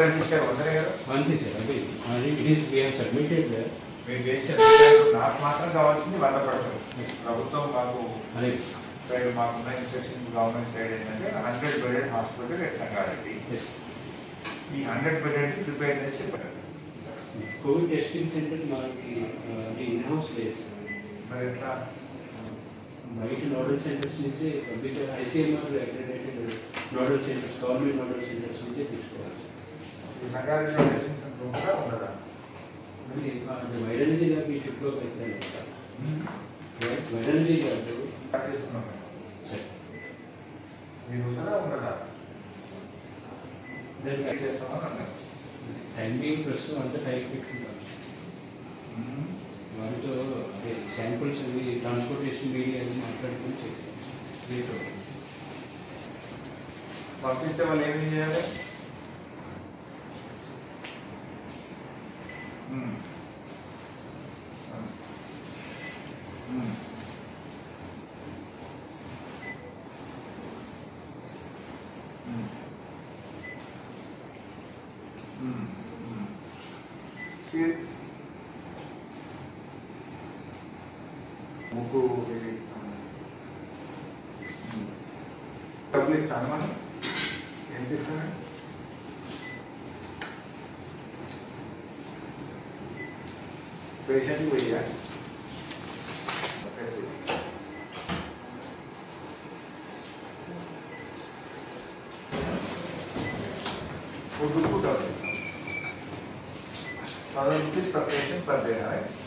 ఎంత ఇచ్చారు వందనే కదా అంతే సార్ అంటే అది it is we have submitted మీరు చేసిన నాకు మాత్రం కావాల్సింది వంద పడతారు ప్రభుత్వం మాకు అదే సైడ్ మాకున్న ఇన్స్ట్రక్షన్స్ గవర్నమెంట్ సైడ్ ఏంటంటే hundred bedded hospital at Sangareddy yes. ఈ హండ్రెడ్ బెడెడ్ ప్రిపేర్ చేసి చెప్పారు కోవిడ్ టెస్టింగ్ సెంటర్ మనకి ఇన్ హౌస్ లేదు సార్. మరి ఎట్లా బయట నోడల్ సెంటర్స్ నుంచి public ICMR accredited nodal centres government nodal centres నుంచే తీసుకోవాలి ఈ సంగారెడ్డిలో టెస్టింగ్ సెంటర్ ఉందా ఉండదా అంటే అది వైరల్ జిల్లాకి చుట్టూ పెట్టాలి వైరల్ జిల్లాకు స్టార్ట్ చేస్తున్నాం మేము. మీరు ఉండదా ఉండదా దానికి చేస్తామని అన్నారు టైమింగ్ ప్రస్తుతం అంతా టైప్ పెట్టుకుంటాం వారితో అదే శాంపుల్స్ అవి ట్రాన్స్పోర్టేషన్ మీడియా అది మాట్లాడుకొని చేసాం రేపు పంపిస్తే వాళ్ళు ఏమి చేయాలి మ్మ్. మ్మ్. మ్మ్. మ్మ్. మ్మ్. See, ముగ్గు ఇది మ్మ్. డబ్బులు ఇస్తాను మనం ఏం చేస్తాను పేషెంట్ వెయ్యా food food thousand rupees per patient per day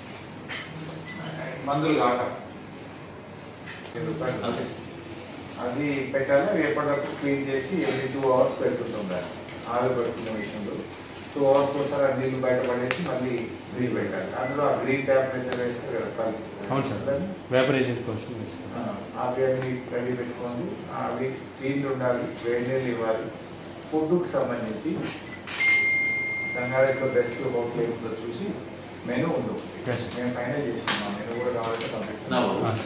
మందులు కాక ఐదు రూపాయలు అది పెట్టాలి అవి ఎప్పటికప్పుడు క్లీన్ చేసి ఎవ్రీ టూ అవర్స్ పెడుతుంటాం ఆరు పెడుతున్న విషయంలో టూ అవర్స్ ఒకసారి ఆ నీళ్ళు బయట పడేసి మళ్ళీ గ్రీన్ పెట్టాలి అందులో ఆ గ్రీన్ టెంపరేచర్ వేస్తే కదా కలిసి అవును సార్ వేపరేషన్ కోసం ఆ, అవి అన్ని రెడీ పెట్టుకోండి అవి స్టీల్ ఉండాలి వేడి నీళ్ళు ఇవ్వాలి ఫుడ్కి సంబంధించి సంగారెడ్డిలో బెస్ట్ హోటల్ ఏంటో చూసి మెనూ ఉంది Yes. మేము ఫైనల్ చేసుకున్నాం మెనూ కూడా కావాలంటే పంపిస్తున్నాం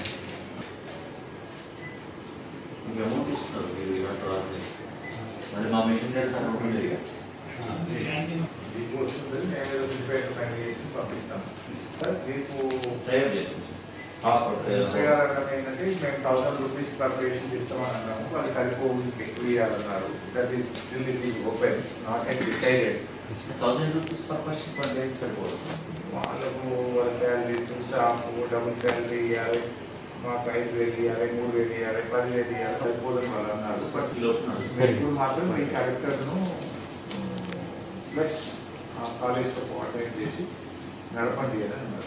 మీకు అమౌంట్ ఇస్తున్నారు మీరు ఇవాళ తర్వాత మరి మా మిషన్ రేట్ అమౌంట్ ఉండేది కదా మీకు వస్తుంది మేము ఏదో ప్రిపేర్ ఫైనల్ చేసి పంపిస్తాం సార్ మీకు తయారు చేస్తాం హాస్పిటల్ మినిస్టర్ గారు అన్నది ఏంటంటే మేము థౌసండ్ రూపీస్ పర్ పేషెంట్ ఇస్తామని అన్నాము వాళ్ళు సరిపోవు ఎక్కువ ఇవ్వాలన్నారు that is still it is open not at decided thousand rupees per person per day సరిపోదు వాళ్ళకు వాళ్ళ శాలరీస్ స్టాఫ్ డబుల్ శాలరీ ఇవ్వాలి మాకు ఐదు వేలు ఇవ్వాలి మూడు వేలు ఇవ్వాలి పది వేలు ఇవ్వాలి సరిపోదని వాళ్ళు అన్నారు బట్ ఈ లోపు నడుస్తుంది మీరు ఇప్పుడు మాత్రం ఈ క్యారెక్టర్ను ప్లస్ ఆ కాలేజ్తో కోఆర్డినేట్ చేసి నడపండి అని అన్నారు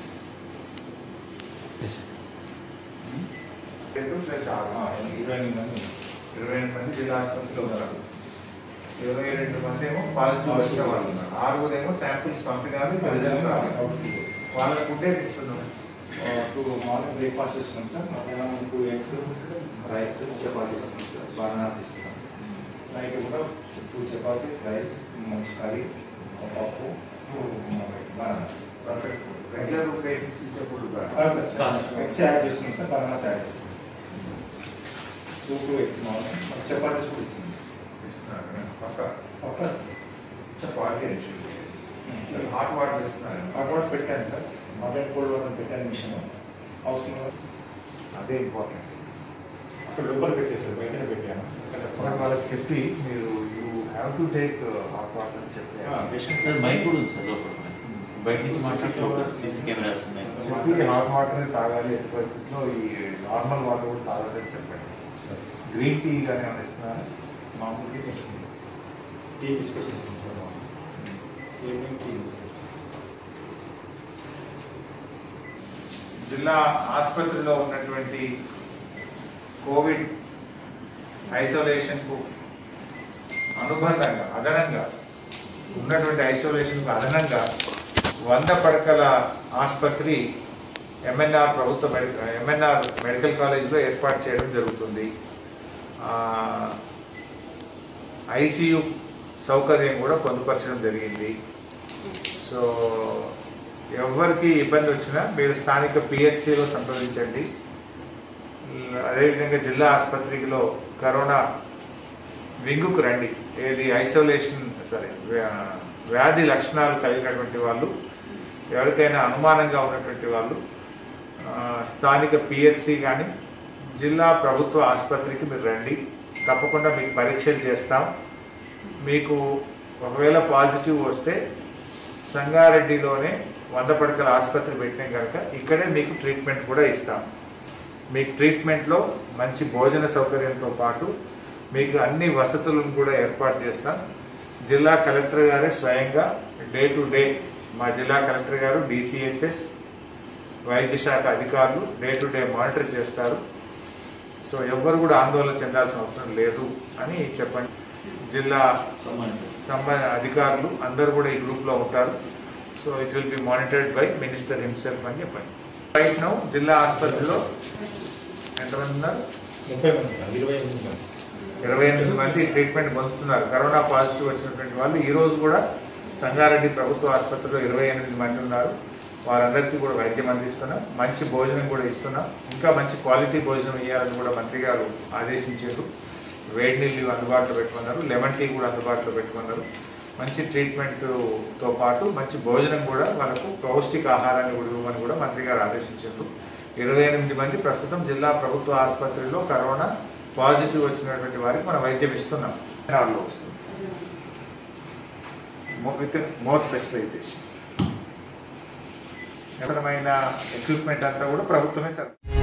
రెండు ప్లస్ ఆరు ఇరవై ఎనిమిది మంది ఇరవై ఎనిమిది మంది జిల్లా ఆసుపత్రిలో ఉన్నారు ఇరవై రెండు మంది ఏమో పాజిటివ్ వచ్చిన వాళ్ళు ఉన్నారు ఆరుగురు ఏమో శాంపిల్స్ పంపినారు రిజల్ట్ రావాలి వాళ్ళకు ఫుడ్ ఇస్తున్నాం టూ మార్నింగ్ బ్రేక్ఫాస్ట్ ఇస్తున్నాం సార్ మధ్యాహ్నం టూ ఎగ్స్ రైస్ చపాతీ ఇస్తున్నాం సార్ బనానాస్ ఇస్తున్నాం నైట్ కూడా టూ చపాతీస్ రైస్ మంచి కర్రీ పప్పు బనానాస్ పర్ఫెక్ట్ రెగ్యులర్ పేషెంట్స్ ఇచ్చే ఫుడ్ కాదు ఎగ్స్ యాడ్ చేస్తున్నాం సార్ బనానాస్ యాడ్ చేస్తున్నాం two two eggs morning chapatis కూడా ఇస్తున్నాం ఇస్తున్నారు పక్క పక్క చపాతి సార్ హాట్ వాటర్ ఇస్తున్నారు అకౌంట్ పెట్టాను సార్ మదర్ కోల్డ్ వాటర్ పెట్టాను మిషన్ అవసరం అదే ఇంపార్టెంట్ అక్కడ లోపల పెట్టేసారు బయటనే పెట్టాను మరి వాళ్ళకి చెప్పి మీరు you have to take hot water అని చెప్పి పేషెంట్ సార్ మైక్ కూడా ఉంది సార్ లోపల బయట నుంచి మాట్లాడితే లోపల సీసీ కెమెరాస్ ఉన్నాయి చెప్పి హాట్ వాటర్ తాగాలి ఎట్టి పరిస్థితిలో ఈ నార్మల్ వాటర్ కూడా తాగాలని చెప్పండి గ్రీన్ టీ కానీ ఏమైనా ఇస్తున్నారా మామూలుగా తీసుకుంటాం టీ బిస్కెట్స్ తీసుకుంటాం ఈవినింగ్ టీ బిస్కెట్స్ జిల్లా ఆసుపత్రిలో ఉన్నటువంటి కోవిడ్ ఐసోలేషన్కు అనుబంధంగా అదనంగా ఉన్నటువంటి ఐసోలేషన్కు అదనంగా వంద పడకల ఆసుపత్రి ఎంఎన్ఆర్ ప్రభుత్వ మెడికల్ ఎంఎన్ఆర్ మెడికల్ కాలేజ్లో ఏర్పాటు చేయడం జరుగుతుంది ఐసీయు సౌకర్యం కూడా పొందుపరచడం జరిగింది సో ఎవరికి ఇబ్బంది వచ్చినా మీరు స్థానిక పిహెచ్సిలో సంప్రదించండి ఉమ్, అదేవిధంగా జిల్లా ఆసుపత్రిలో కరోనా వింగుకు రండి ఏది ఐసోలేషన్ సారీ వ్యా- వ్యాధి లక్షణాలు కలిగినటువంటి వాళ్ళు ఎవరికైనా అనుమానంగా ఉన్నటువంటి వాళ్ళు ఆ, స్థానిక పిహెచ్సి కానీ జిల్లా ప్రభుత్వ ఆసుపత్రికి మీరు రండి తప్పకుండా మీకు పరీక్షలు చేస్తాం మీకు ఒకవేళ పాజిటివ్ వస్తే సంగారెడ్డిలోనే వంద పడకల ఆసుపత్రి పెట్టినాం కనుక ఇక్కడే మీకు ట్రీట్మెంట్ కూడా ఇస్తాం మీకు ట్రీట్మెంట్లో మంచి భోజన సౌకర్యంతో పాటు మీకు అన్ని వసతులను కూడా ఏర్పాటు చేస్తాం జిల్లా కలెక్టర్ గారే స్వయంగా డే టు డే మా జిల్లా కలెక్టర్ గారు డిసిహెచ్ఎస్ వైద్య శాఖ అధికారులు డే టు డే మానిటర్ చేస్తారు సో ఎవ్వరు కూడా ఆందోళన చెందాల్సిన అవసరం లేదు అని చెప్పండి జిల్లా సంబంధించి సంబంధ అధికారులు అందరూ కూడా ఈ గ్రూప్ లో ఉంటారు so it will be monitored by minister himself అని చెప్పండి రైట్ నౌ జిల్లా ఆసుపత్రిలో ఎంతమంది ఉన్నారు ముప్పై మంది ఇరవై ఎనిమిది మంది ఇరవై ఎనిమిది మంది ట్రీట్మెంట్ పొందుతున్నారు కరోనా పాజిటివ్ వచ్చినటువంటి వాళ్ళు ఈ రోజు కూడా సంగారెడ్డి ప్రభుత్వ ఆసుపత్రిలో ఇరవై ఎనిమిది మంది ఉన్నారు వారందరికీ కూడా వైద్యం అందిస్తున్నాం మంచి భోజనం కూడా ఇస్తున్నాం ఇంకా మంచి క్వాలిటీ భోజనం ఇవ్వాలని కూడా మంత్రి గారు ఆదేశించారు వేడి నీళ్ళు అందుబాటులో పెట్టుకున్నారు లెమన్ టీ కూడా అందుబాటులో పెట్టుకున్నారు మంచి ట్రీట్మెంట్తో పాటు మంచి భోజనం కూడా వాళ్ళకు పౌష్టిక ఆహారాన్ని కూడా ఇవ్వమని కూడా మంత్రి గారు ఆదేశించారు ఇరవై ఎనిమిది మంది ప్రస్తుతం జిల్లా ప్రభుత్వ ఆసుపత్రిలో కరోనా పాజిటివ్ వచ్చినటువంటి వారికి మనం వైద్యం ఇస్తున్నాం తెలంగాణలో వస్తుంది విత్ మోర్ స్పెషలైజేషన్ అవసరమైన ఎక్విప్మెంట్ అంతా కూడా ప్రభుత్వమే సర్